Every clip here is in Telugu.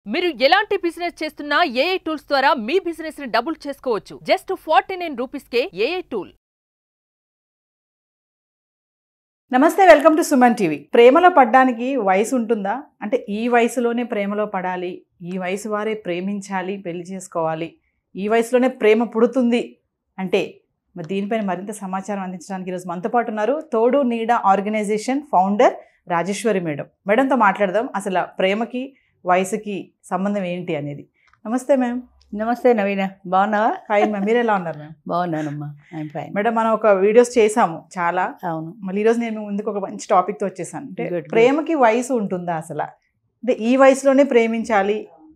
మీరు ఎలాంటి బిజినెస్ చేస్తున్నా ఏఐ టూల్స్ ద్వారా మీ బిజినెస్ ని డబుల్ చేసుకోవచ్చు జస్ట్ ఫార్టీ నైన్ రూపీస్ కే ఏఐ టూల్ నమస్తే వెల్కమ్ టు సుమన్ టీవీ ప్రేమలో పడ్డానికి వయసు ఉంటుందా అంటే ఈ వయసులోనే ప్రేమలో పడాలి ఈ వయసు వారే ప్రేమించాలి పెళ్లి చేసుకోవాలి ఈ వయసులోనే ప్రేమ పుడుతుంది అంటే మరి దీనిపైన మరింత సమాచారం అందించడానికి ఈరోజు మనతో పాటు ఉన్నారు తోడు నీడ ఆర్గనైజేషన్ ఫౌండర్ రాజేశ్వరి మేడం మేడంతో మాట్లాడదాం అసలు ప్రేమకి వయసుకి సంబంధం ఏంటి అనేది నమస్తే మ్యామ్ నమస్తే నవీన బాగున్నావా హాయ్ మ్యామ్ మీరు ఎలా ఉన్నారు మ్యామ్ బాగున్నానమ్మా ఐమ్ ఫైన్ మేడం మనం ఒక వీడియోస్ చేసాము చాలా అవును మళ్ళీ ఈరోజు నేను ముందుకు ఒక మంచి టాపిక్తో వచ్చేసాను అంటే Good, good. ప్రేమకి వయసు ఉంటుందా అసలు అంటే ఈ వయసులోనే ప్రేమించాలి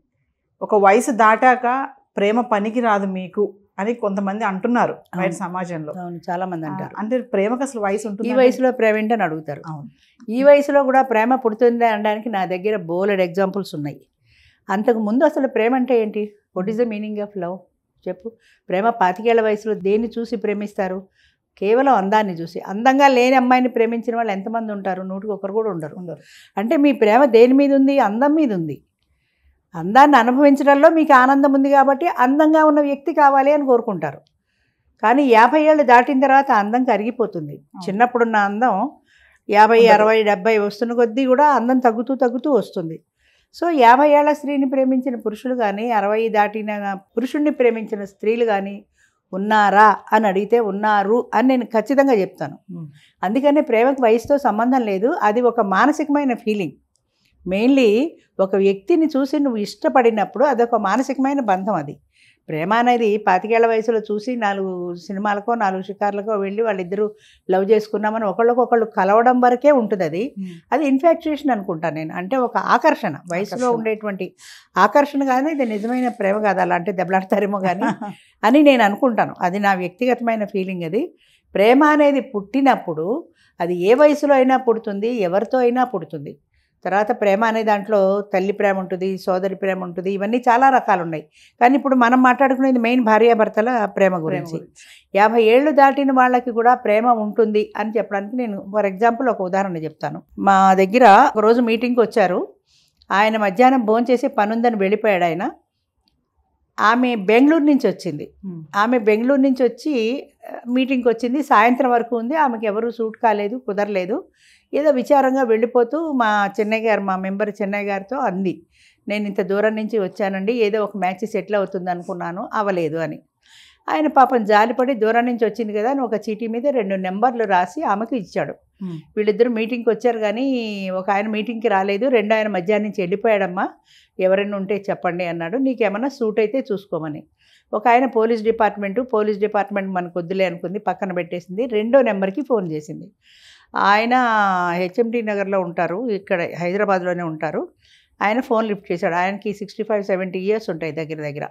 ఒక వయసు దాటాక ప్రేమ పనికి రాదు మీకు అని కొంతమంది అంటున్నారు బయట అవును. సమాజంలో అవును చాలా మంది అంటారు అంటే ప్రేమకు అసలు వయసు ఈ ఉంటుంది వయసులో ప్రేమ ఏంటని అడుగుతారు అవును ఈ వయసులో కూడా ప్రేమ పుడుతుంది అనడానికి నా దగ్గర బోలెడ్ ఎగ్జాంపుల్స్ ఉన్నాయి అంతకు ముందు అసలు ప్రేమ అంటే ఏంటి what is the meaning of love చెప్పు ప్రేమ పాతికేళ్ల వయసులో దేన్ని చూసి ప్రేమిస్తారు కేవలం అందాన్ని చూసి అందంగా లేని అమ్మాయిని ప్రేమించిన వాళ్ళు ఎంతమంది ఉంటారు నూటికి ఒకరు కూడా ఉండరు ఉండరు. అంటే మీ ప్రేమ దేని మీద ఉంది అందం మీద ఉంది అందాన్ని అనుభవించడంలో మీకు ఆనందం ఉంది కాబట్టి అందంగా ఉన్న వ్యక్తి కావాలి అని కోరుకుంటారు కానీ యాభై ఏళ్ళు దాటిన తర్వాత అందం కరిగిపోతుంది చిన్నప్పుడున్న అందం యాభై ఉండదు. అరవై డెబ్బై వస్తున్న కొద్దీ కూడా అందం తగ్గుతూ తగ్గుతూ వస్తుంది సో యాభై ఏళ్ల స్త్రీని ప్రేమించిన పురుషులు కానీ అరవై దాటిన పురుషుణ్ణి ప్రేమించిన స్త్రీలు కానీ ఉన్నారా అని అడిగితే ఉన్నారు అని నేను ఖచ్చితంగా చెప్తాను ఉమ్. అందుకనే ప్రేమకు వయసుతో సంబంధం లేదు అది ఒక మానసికమైన ఫీలింగ్ మెయిన్లీ ఒక వ్యక్తిని చూసి నువ్వు ఇష్టపడినప్పుడు అదొక మానసికమైన బంధం అది ప్రేమ అనేది పాతికేళ్ల వయసులో చూసి నాలుగు సినిమాలకో నాలుగు షికార్లకో వెళ్ళి వాళ్ళిద్దరూ లవ్ చేసుకున్నామని ఒకళ్ళకొకళ్ళు కలవడం వరకే ఉంటుంది అది ఉమ్. అది ఇన్ఫాక్చుయేషన్ అనుకుంటాను నేను అంటే ఒక ఆకర్షణ వయసులో ఆకర్షణ. ఉండేటువంటి ఆకర్షణ కానీ ఇది నిజమైన ప్రేమ కాదు అలా అంటే దెబ్బలాడతారేమో కానీ అని నేను అనుకుంటాను అది నా వ్యక్తిగతమైన ఫీలింగ్ అది ప్రేమ అనేది పుట్టినప్పుడు అది ఏ వయసులో అయినా పుడుతుంది ఎవరితో అయినా పుడుతుంది తర్వాత ప్రేమ అనే దాంట్లో తల్లి ప్రేమ ఉంటుంది సోదరి ప్రేమ ఉంటుంది ఇవన్నీ చాలా రకాలు ఉన్నాయి కానీ ఇప్పుడు మనం మాట్లాడుకునేది మెయిన్ భార్యాభర్తల ప్రేమ ప్రేమ గురించి గురించి. యాభై ఏళ్ళు దాటిన వాళ్ళకి కూడా ప్రేమ ఉంటుంది అని చెప్పడానికి నేను ఫర్ ఎగ్జాంపుల్ ఒక ఉదాహరణ చెప్తాను మా దగ్గర ఒక రోజు మీటింగ్కి వచ్చారు ఆయన మధ్యాహ్నం భోంచేసి పనుందని వెళ్ళిపోయాడు ఆయన ఆమె బెంగళూరు నుంచి వచ్చింది ఉమ్. ఆమె బెంగళూరు నుంచి వచ్చి ఆ, మీటింగ్కి వచ్చింది సాయంత్రం వరకు ఉంది ఆమెకి ఎవరు సూట్ కాలేదు కుదరలేదు ఏదో విచారంగా వెళ్ళిపోతూ మా చెన్నై గారు మా మెంబర్ చెన్నై గారితో అంది నేను ఇంత దూరం నుంచి వచ్చానండి ఏదో ఒక మ్యాచ్ సెటిల్ అవుతుంది అనుకున్నాను అవ్వలేదు అని ఆయన పాపం జాలిపడి దూరం నుంచి వచ్చింది కదా అని ఒక చీటీ మీద రెండు నెంబర్లు రాసి ఆమెకు ఇచ్చాడు ఉమ్. వీళ్ళిద్దరు మీటింగ్కి వచ్చారు కానీ ఒక ఆయన మీటింగ్కి రాలేదు రెండు ఆయన మధ్యాహ్నం నుంచి వెళ్ళిపోయాడమ్మా ఎవరైనా ఉంటే చెప్పండి అన్నాడు నీకేమన్నా సూట్ అయితే చూసుకోమని ఒక ఆయన పోలీస్ డిపార్ట్మెంటు పోలీస్ డిపార్ట్మెంట్ మనకు వద్దులే అనుకుంది పక్కన పెట్టేసింది రెండో నెంబర్కి ఫోన్ చేసింది ఆయన హెచ్ఎండి నగర్లో ఉంటారు ఇక్కడ హైదరాబాద్లోనే ఉంటారు ఆయన ఫోన్ లిఫ్ట్ చేశాడు ఆయనకి సిక్స్టీ ఫైవ్ సెవెంటీ ఇయర్స్ ఉంటాయి దగ్గర దగ్గర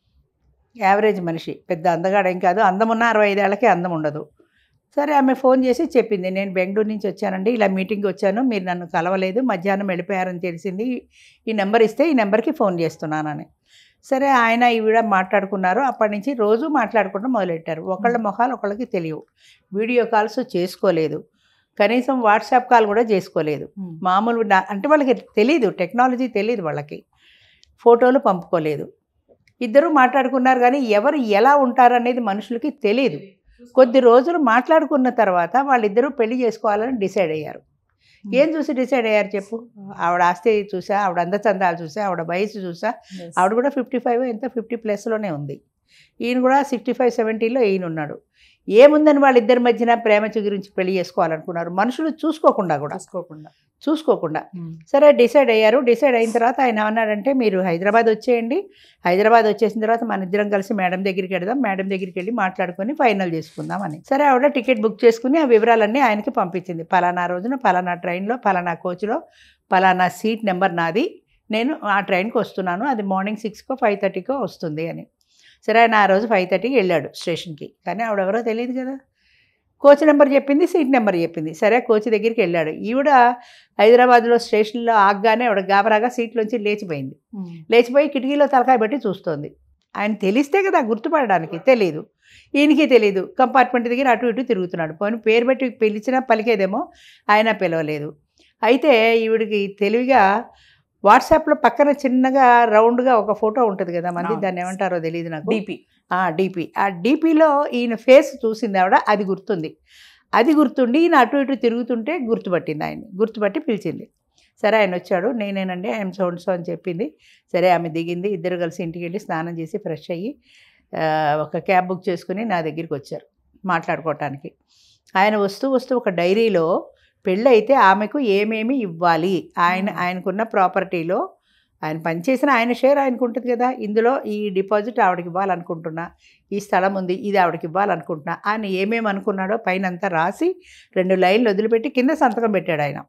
యావరేజ్ మనిషి పెద్ద అందగాడేం కాదు అందం ఉన్న అరవై ఐదేళ్లకే అందం ఉండదు సరే ఆమె ఫోన్ చేసి చెప్పింది నేను బెంగళూరు నుంచి వచ్చానండి ఇలా మీటింగ్కి వచ్చాను మీరు నన్ను కలవలేదు మధ్యాహ్నం వెళ్ళిపోయారని తెలిసింది ఈ నెంబర్ ఇస్తే ఈ నెంబర్కి ఫోన్ చేస్తున్నానని సరే ఆయన ఈవిడ మాట్లాడుకున్నారు అప్పటి నుంచి రోజు మాట్లాడుకోవడం మొదలెట్టారు ఒకళ్ళ మొహాలు ఒకళ్ళకి తెలియవు వీడియో కాల్స్ చేసుకోలేదు కనీసం వాట్సాప్ కాల్ కూడా చేసుకోలేదు ఉమ్. మామూలు నా- అంటే వాళ్ళకి తెలియదు టెక్నాలజీ తెలియదు వాళ్ళకి ఫోటోలు పంపుకోలేదు ఇద్దరు మాట్లాడుకున్నారు కానీ ఎవరు ఎలా ఉంటారు అనేది మనుషులకి తెలియదు కొద్ది రోజులు మాట్లాడుకున్న తర్వాత వాళ్ళిద్దరూ పెళ్లి చేసుకోవాలని డిసైడ్ అయ్యారు ఏం చూసి డిసైడ్ అయ్యారు చెప్పు ఆవిడ ఆస్తి చూసా ఆవిడ అందచందాలు చూసా ఆవిడ వయసు చూసా Yes. ఆవిడ కూడా ఫిఫ్టీ ఫైవ్ ఎంత ఫిఫ్టీ ప్లస్లోనే ఉంది ఈయన కూడా సిక్స్టీ ఫైవ్ సెవెంటీలో ఈయన ఉన్నాడు ఏముందని వాళ్ళిద్దరి మధ్యన ప్రేమ గురించి పెళ్లి చేసుకోవాలనుకున్నారు మనుషులు చూసుకోకుండా కూడా చూసుకోకుండా చూసుకోకుండా ఉమ్. సరే డిసైడ్ అయ్యారు డిసైడ్ అయిన తర్వాత ఆయన ఏమన్నాడంటే మీరు హైదరాబాద్ వచ్చేయండి హైదరాబాద్ వచ్చేసిన తర్వాత మన ఇద్దరం కలిసి మేడం దగ్గరికి వెళదాం మేడం దగ్గరికి వెళ్ళి మాట్లాడుకొని ఫైనల్ చేసుకుందాం అని సరే ఆవిడ టికెట్ బుక్ చేసుకుని ఆ వివరాలన్నీ ఆయనకి పంపించింది పలానా రోజున పలానా ట్రైన్లో పలానా కోచ్లో పలానా సీట్ నెంబర్ నాది నేను ఆ ట్రైన్కి వస్తున్నాను అది మార్నింగ్ సిక్స్కో ఫైవ్ థర్టీకో వస్తుంది అని సరే ఆయన ఆ రోజు ఫైవ్ థర్టీకి వెళ్ళాడు స్టేషన్కి కానీ ఆవిడెవరో తెలియదు కదా కోచ్ నెంబర్ చెప్పింది సీట్ నెంబర్ చెప్పింది సరే కోచ్ దగ్గరికి వెళ్ళాడు ఈవిడ హైదరాబాద్లో స్టేషన్లో ఆగ్గానే ఆవిడ గాబరాగా సీట్లోంచి లేచిపోయింది ఉమ్. లేచిపోయి కిటికీలో తలకాయ పెట్టి చూస్తోంది ఆయన తెలిస్తే కదా గుర్తుపడడానికి తెలియదు ఈయనకి తెలియదు కంపార్ట్మెంట్ దగ్గర అటు ఇటు తిరుగుతున్నాడు పోనీ పేరు పెట్టి పిలిచినా పలికేదేమో ఆయన పిలవలేదు అయితే ఈవిడికి తెలివిగా వాట్సాప్లో పక్కన చిన్నగా రౌండ్గా ఒక ఫోటో ఉంటుంది కదా మంది అవును. దాన్ని ఏమంటారో తెలియదు నాకు డిపి డిపి ఆ డిపిలో ఈయన ఫేస్ చూసింది ఆవిడ అది గుర్తుంది అది గుర్తుండి ఈయన అటు ఇటు తిరుగుతుంటే గుర్తుపట్టింది ఆయన్ని గుర్తుపట్టి పిలిచింది సరే ఆయన వచ్చాడు నేనేనండి ఆయన సౌండ్ సో అని చెప్పింది సరే ఆమె దిగింది ఇద్దరు కలిసి ఇంటికి వెళ్ళి స్నానం చేసి ఫ్రెష్ అయ్యి ఆ, ఒక క్యాబ్ బుక్ చేసుకుని నా దగ్గరికి వచ్చారు మాట్లాడుకోవటానికి ఆయన వస్తూ వస్తూ ఒక డైరీలో పెళ్ళైతే ఆమెకు ఏమేమి ఇవ్వాలి ఆయన ఆయనకున్న ప్రాపర్టీలో ఆయన పనిచేసిన ఆయన షేర్ ఆయనకు ఉంటుంది కదా ఇందులో ఈ డిపాజిట్ ఆవిడకి ఇవ్వాలనుకుంటున్నా ఈ స్థలం ఉంది ఇది ఆవిడకి ఇవ్వాలనుకుంటున్నా ఆయన ఏమేమి అనుకున్నాడో పైన అంతా రాసి రెండు లైన్లు వదిలిపెట్టి కింద సంతకం పెట్టాడు ఆయన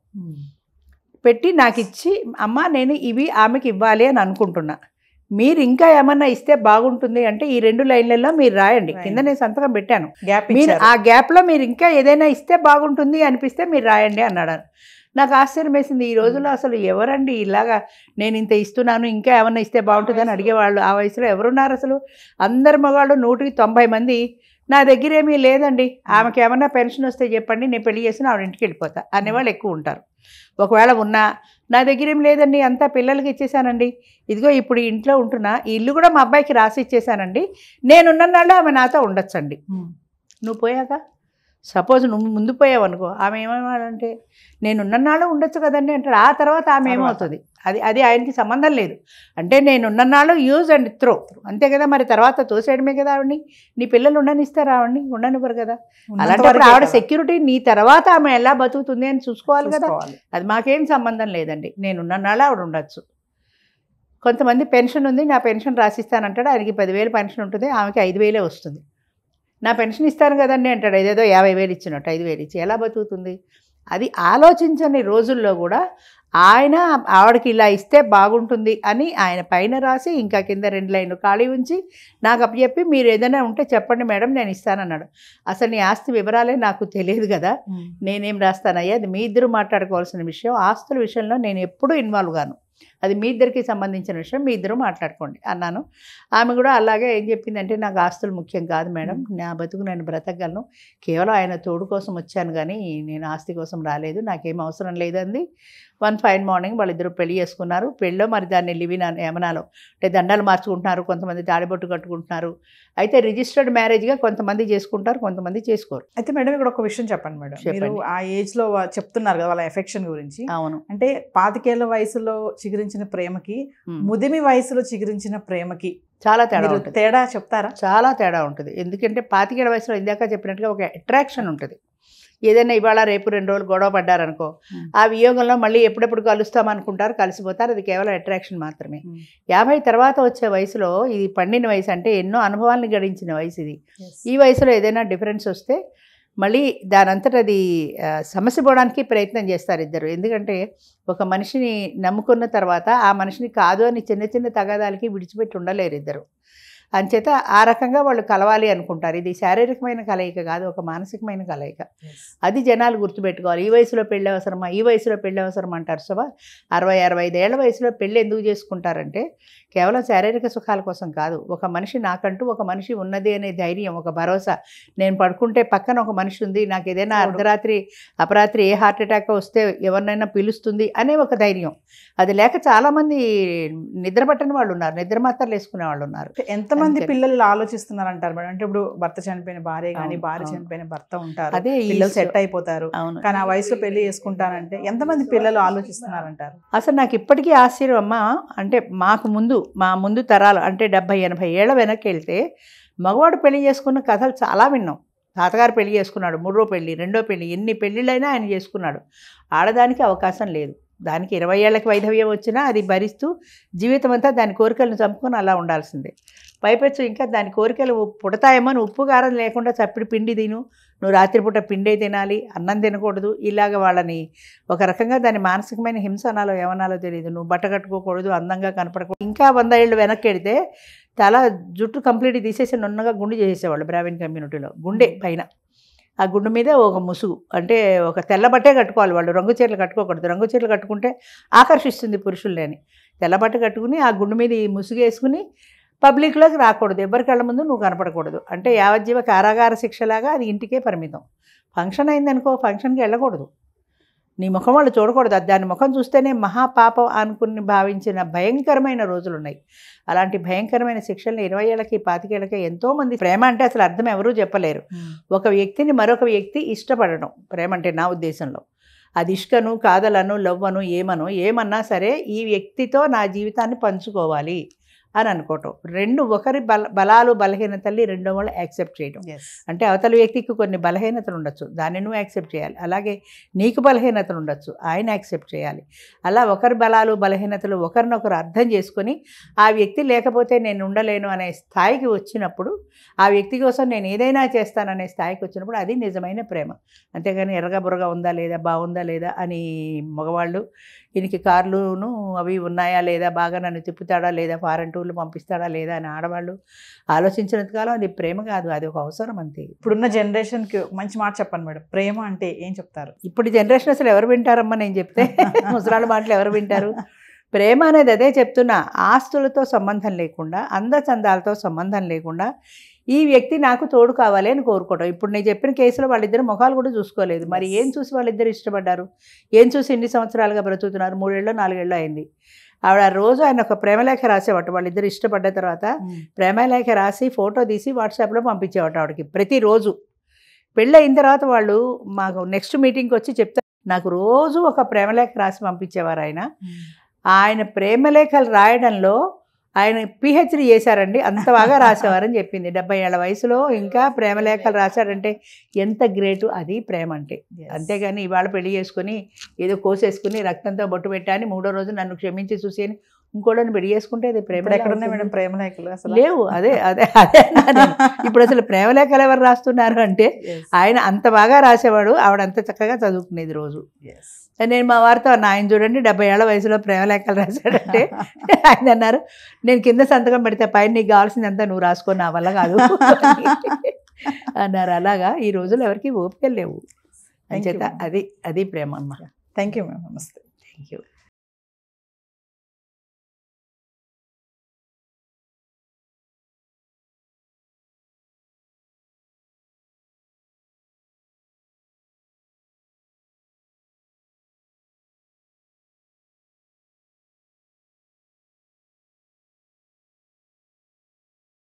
పెట్టి నాకు ఇచ్చి అమ్మ నేను ఇవి ఆమెకి ఇవ్వాలి అని అనుకుంటున్నా మీరు ఇంకా ఏమన్నా ఇస్తే బాగుంటుంది అంటే ఈ రెండు లైన్లలో మీరు రాయండి కింద నేను సంతకం పెట్టాను గ్యాప్ మీరు ఆ గ్యాప్లో మీరు ఇంకా ఏదైనా ఇస్తే బాగుంటుంది అనిపిస్తే మీరు రాయండి అన్నాడు నాకు ఆశ్చర్యం వేసింది ఈ రోజుల్లో అసలు ఎవరండి ఇలాగా నేను ఇంత ఇస్తున్నాను ఇంకా ఏమన్నా ఇస్తే బాగుంటుందని అడిగేవాళ్ళు ఆ వయసులో ఎవరున్నారు అసలు అందరు మగాళ్ళు నూటికి తొంభై మంది నా దగ్గర ఏమీ లేదండి ఆమెకి ఏమన్నా పెన్షన్ వస్తే చెప్పండి నేను పెళ్లి చేసిన ఆవిడ ఇంటికి వెళ్ళిపోతా అనేవాళ్ళు ఎక్కువ ఉంటారు ఒకవేళ ఉన్నా నా దగ్గర ఏం లేదండి అంతా పిల్లలకి ఇచ్చేసానండి ఇదిగో ఇప్పుడు ఈ ఇంట్లో ఉంటున్నా ఈ ఇల్లు కూడా మా అబ్బాయికి రాసి ఇచ్చేసానండి నేనున్న నాళ్ళు ఆమె నాతో ఉండొచ్చండి నువ్వు పోయాక సపోజ్ నువ్వు ముందు పోయావు అనుకో ఆమె ఏమేమాలంటే నేను ఉన్ననాళ్ళు ఉండొచ్చు కదండి అంటాడు ఆ తర్వాత ఆమె తర్వాత. ఏమవుతుంది అది అది ఆయనకి సంబంధం లేదు అంటే నేను ఉన్ననాళ్ళు యూజ్ అండ్ త్రో అంతే కదా మరి తర్వాత తోసేయడమే కదా ఆవిడని నీ పిల్లలు ఉండనిస్తారా ఆవిడని ఉండనివ్వరు కదా అలాంటప్పుడు ఆవిడ సెక్యూరిటీ నీ తర్వాత ఆమె ఎలా బతుకుతుంది అని చూసుకోవాలి కదా అది మాకేం సంబంధం లేదండి నేను ఉన్ననాళ్ళు ఆవిడ ఉండొచ్చు కొంతమంది పెన్షన్ ఉంది నా పెన్షన్ రాసిస్తానంటాడు ఆయనకి పదివేలు పెన్షన్ ఉంటుంది ఆమెకి ఐదు వేలే వస్తుంది నా పెన్షన్ ఇస్తాను కదండి అంటాడు ఏదేదో యాభై వేలు ఇచ్చినట్టు ఐదు వేలు ఇచ్చి ఎలా బతుకుతుంది అది ఆలోచించని రోజుల్లో కూడా ఆయన ఆవిడకి ఇలా ఇస్తే బాగుంటుంది అని ఆయన పైన రాసి ఇంకా కింద రెండు లైన్లు ఖాళీ ఉంచి నాకు అప్పచెప్పి మీరు ఏదైనా ఉంటే చెప్పండి మేడం నేను ఇస్తానన్నాడు అసలు నీ ఆస్తి వివరాలే నాకు తెలియదు కదా నేనేం రాస్తానయ్యా అది మీ ఇద్దరు మాట్లాడుకోవాల్సిన విషయం ఆస్తుల విషయంలో నేను ఎప్పుడూ ఇన్వాల్వ్ గాను అది మీ ఇద్దరికి సంబంధించిన విషయం మీ ఇద్దరు మాట్లాడుకోండి అన్నాను ఆమె కూడా అలాగే ఏం చెప్పిందంటే నాకు ఆస్తులు ముఖ్యం కాదు మేడం నా బతుకు నేను బ్రతకగలను కేవలం ఆయన తోడు కోసం వచ్చాను కానీ నేను ఆస్తి కోసం రాలేదు నాకేం అవసరం లేదండి వన్ ఫైన్ మార్నింగ్ వాళ్ళిద్దరూ పెళ్లి చేసుకున్నారు పెళ్ళో మరి దాన్ని లివిన్ అని ఏమనాలో అంటే దండలు మార్చుకుంటున్నారు కొంతమంది తాడిబొట్టు కట్టుకుంటున్నారు అయితే రిజిస్టర్డ్ మ్యారేజ్గా కొంతమంది చేసుకుంటారు కొంతమంది చేసుకోరు అయితే మేడం ఇక్కడ ఒక విషయం చెప్పండి మేడం మీరు చెప్పండి. ఆ ఏజ్ లో వా- చెప్తున్నారు కదా వాళ్ళ ఎఫెక్షన్ గురించి అవును అంటే పాతికేళ్ల వయసులో చిగురించిన ప్రేమకి ఉమ్. ముదిమి వయసులో చిగురించిన ప్రేమకి చాలా తేడా మీరు ఉంటుంది తేడా చెప్తారా చాలా తేడా ఉంటుంది ఎందుకంటే పాతికేళ్ల వయసులో ఇందాక చెప్పినట్టుగా ఒక అట్రాక్షన్ ఉంటుంది ఏదైనా ఇవాళ రేపు రెండు రోజులు గొడవ పడ్డారనుకో Hmm. ఆ వియోగంలో మళ్ళీ ఎప్పుడెప్పుడు కలుస్తాం అనుకుంటారు కలిసిపోతారు అది కేవలం అట్రాక్షన్ మాత్రమే Hmm. యాభై తర్వాత వచ్చే వయసులో ఇది పండిన వయసు అంటే ఎన్నో అనుభవాలను గడించిన వయసు ఇది ఈ వయసులో ఏదైనా డిఫరెన్స్ వస్తే మళ్ళీ దానంతట అది ఆ, సమస్య పోవడానికి ప్రయత్నం చేస్తారు ఇద్దరు ఎందుకంటే ఒక మనిషిని నమ్ముకున్న తర్వాత ఆ మనిషిని కాదు అని చిన్న చిన్న తగాదాలకి విడిచిపెట్టి ఉండలేరు ఇద్దరు అంచేత ఆ రకంగా వాళ్ళు కలవాలి అనుకుంటారు ఇది శారీరకమైన కలయిక కాదు ఒక మానసికమైన కలయిక అది జనాలు గుర్తుపెట్టుకోవాలి ఈ వయసులో పెళ్ళి అవసరమా ఈ వయసులో పెళ్ళి అవసరం అంటారు సో అరవై అరవై ఐదేళ్ల వయసులో పెళ్ళి ఎందుకు చేసుకుంటారంటే కేవలం శారీరక సుఖాల కోసం కాదు ఒక మనిషి నాకంటూ ఒక మనిషి ఉన్నది అనే ధైర్యం ఒక భరోసా నేను పడుకుంటే పక్కన ఒక మనిషి ఉంది నాకు ఏదైనా తోడు. అర్ధరాత్రి అపరాత్రి ఏ హార్ట్ అటాక్ వస్తే ఎవరినైనా పిలుస్తుంది అనే ఒక ధైర్యం అది లేక చాలామంది నిద్ర పట్టని వాళ్ళు ఉన్నారు నిద్ర మాత్రలు వేసుకునే వాళ్ళు ఉన్నారు అంటే ఎంతమంది అంతే. పిల్లలు ఇలా ఆలోచిస్తున్నారు అంటారు మేడం అంటే ఇప్పుడు భర్త చనిపోయిన భార్య కానీ అవును, భార్య అవును. చనిపోయిన భర్త ఉంటారు అదే ఈ పిల్లలు సో- సెట్ అయిపోతారు అవును కానీ ఆ వయసులో పెళ్లి చేసుకుంటానంటే ఎంతమంది పిల్లలు ఆలోచిస్తున్నారంటారు అసలు నాకు ఇప్పటికీ ఆశ్చర్యం అమ్మ అంటే మాకు ముందు మా ముందు తరాలు అంటే డెబ్బై ఎనభై ఏళ్ళ వెనక్కి వెళ్తే మగవాడు పెళ్లి చేసుకున్న కథలు చాలా విన్నాం తాతగారు పెళ్లి చేసుకున్నాడు మూడో పెళ్లి రెండో పెళ్లి ఎన్ని పెళ్ళిళ్ళైనా ఆయన చేసుకున్నాడు ఆడదానికి అవకాశం లేదు దానికి ఇరవై ఏళ్ళకి వైధవ్యం వచ్చినా అది భరిస్తూ జీవితం అంతా దాని కోరికలను చంపుకొని అలా ఉండాల్సిందే పైపెచ్చు ఇంకా దాని కోరికలు పుడతాయేమో అని ఉప్పు కారం లేకుండా చప్పిడి పిండి తిను నువ్వు రాత్రిపూట పిండే తినాలి అన్నం తినకూడదు ఇలాగ వాళ్ళని ఒక రకంగా దాని మానసికమైన హింస అనాలో ఏమనాలో తెలియదు నువ్వు బట్ట కట్టుకోకూడదు అందంగా కనపడకూడదు ఇంకా వంద ఏళ్ళు వెనక్కి వెడితే తల జుట్టు కంప్లీట్ తీసేసి నున్నగా గుండు చేసేవాళ్ళు బ్రాహ్మణ్ కమ్యూనిటీలో గుండె పైన ఆ గుండు మీద ఒక ముసుగు అంటే ఒక తెల్ల బట్టే కట్టుకోవాలి వాళ్ళు రంగు చీరలు కట్టుకోకూడదు రంగు చీరలు కట్టుకుంటే ఆకర్షిస్తుంది పురుషుల్ని అని తెల్ల బట్ట కట్టుకుని ఆ గుండు మీద ఈ ముసుగు వేసుకుని పబ్లిక్లోకి రాకూడదు ఎవరి కళ్ళ ముందు నువ్వు కనపడకూడదు అంటే యావజ్జీవ కారాగార శిక్షలాగా అది ఇంటికే పరిమితం ఫంక్షన్ అయిందనుకో ఫంక్షన్కి వెళ్ళకూడదు నీ ముఖం వాళ్ళు చూడకూడదు అది దాని ముఖం చూస్తేనే మహాపాపం అనుకుని భావించిన భయంకరమైన రోజులు ఉన్నాయి అలాంటి భయంకరమైన శిక్షల్ని ఇరవై ఏళ్ళకి పాతికేళ్ళకి ఎంతోమంది ప్రేమ అంటే అసలు అర్థం ఎవరూ చెప్పలేరు ఒక వ్యక్తిని మరొక వ్యక్తి ఇష్టపడడం ప్రేమ అంటే నా ఉద్దేశంలో అది ఇష్కను కాదలను లవ్వను ఏమను ఏమన్నా సరే ఈ వ్యక్తితో నా జీవితాన్ని పంచుకోవాలి అని అనుకోవటం రెండు ఒకరి బల బలాలు బలహీనతల్ని రెండో వాళ్ళు యాక్సెప్ట్ చేయడం ఎస్ అంటే అవతల వ్యక్తికి కొన్ని బలహీనతలు ఉండొచ్చు దాన్ని నువ్వు యాక్సెప్ట్ చేయాలి అలాగే నీకు బలహీనతలు ఉండొచ్చు ఆయన యాక్సెప్ట్ చేయాలి అలా ఒకరి బలాలు బలహీనతలు ఒకరినొకరు అర్థం చేసుకొని ఆ వ్యక్తి లేకపోతే నేను ఉండలేను అనే స్థాయికి వచ్చినప్పుడు ఆ వ్యక్తి కోసం నేను ఏదైనా చేస్తాననే స్థాయికి వచ్చినప్పుడు అది నిజమైన ప్రేమ అంతేగాని ఎర్రగా బుర్రగా ఉందా లేదా బాగుందా లేదా అని మగవాళ్ళు ఈయనకి కార్లును అవి ఉన్నాయా లేదా బాగా నన్ను తిప్పుతాడా లేదా ఫారెన్ టూర్లు పంపిస్తాడా లేదా అని ఆడవాళ్ళు ఆలోచించినంత కాలం అది ప్రేమ కాదు అది ఒక అవసరం అంతే ఇప్పుడున్న జనరేషన్కి ఒక మంచి మాట చెప్పండి మేడం ప్రేమ అంటే ఏం చెప్తారు ఇప్పుడు జనరేషన్ అసలు ఎవరు వింటారమ్మా నేను చెప్తే ముసలాళ్ళ మాటలు ఎవరు వింటారు ప్రేమ అనేది అదే చెప్తున్నా ఆస్తులతో సంబంధం లేకుండా అందచందాలతో సంబంధం లేకుండా ఈ వ్యక్తి నాకు తోడు కావాలి అని కోరుకోవడం ఇప్పుడు నేను చెప్పిన కేసులో వాళ్ళిద్దరు ముఖాలు కూడా చూసుకోలేదు మరి ఏం చూసి వాళ్ళిద్దరు ఇష్టపడ్డారు ఏం చూసి ఎన్ని సంవత్సరాలుగా బ్రతుకుతున్నారు మూడేళ్ళు నాలుగేళ్ళు అయింది ఆవిడ ఆ రోజు ఆయన ఒక ప్రేమలేఖ రాసేవాట వాళ్ళిద్దరు ఇష్టపడ్డ తర్వాత ప్రేమలేఖ రాసి ఫోటో తీసి వాట్సాప్లో పంపించేవాట ఆవిడకి ప్రతిరోజు పెళ్ళి అయిన తర్వాత వాళ్ళు మాకు నెక్స్ట్ మీటింగ్కి వచ్చి చెప్తారు నాకు రోజు ఒక ప్రేమలేఖ రాసి పంపించేవారు ఆయన ఆయన ప్రేమలేఖలు రాయడంలో ఆయన పిహెచ్డి చేశారండి అంత బాగా రాసేవారని చెప్పింది డెబ్బై ఏళ్ళ వయసులో ఇంకా ప్రేమలేఖలు రాశాడంటే ఎంత గ్రేటు అది ప్రేమ అంటే అంతేగాని ఇవాళ పెళ్లి చేసుకుని ఏదో కోసేసుకుని రక్తంతో బొట్టు పెట్టాని మూడో రోజు నన్ను క్షమించి చూసి అని ఇంకోడని పెళ్లి చేసుకుంటే అది ప్రేమ ఇప్పుడు ఎక్కడ ఉన్నాయి మేడం ప్రేమ లేఖలు అసలు లేవు అదే అదే అదే అన్నా నేను. ఇప్పుడు అసలు ప్రేమలేఖలు ఎవరు రాస్తున్నారు అంటే Yes. ఆయన అంత బాగా రాసేవాడు ఆవిడ అంత చక్కగా చదువుకునేది రోజు Yes. నేను మా వారితో అన్న ఆయన చూడండి డెబ్బై ఏళ్ళ వయసులో ప్రేమలేఖలు రాశాడంటే ఆయన అన్నారు నేను కింద సంతకం పెడితే పైన నీకు కావాల్సిందంతా నువ్వు రాసుకో నా వల్ల కాదు అన్నారు అలాగా ఈ రోజుల్లో ఎవరికి ఓపికలు లేవు Thank you, అంచేత ma'am. అది అది ప్రేమ అమ్మ థ్యాంక్ యూ మ్యామ్ నమస్తే థ్యాంక్ యూ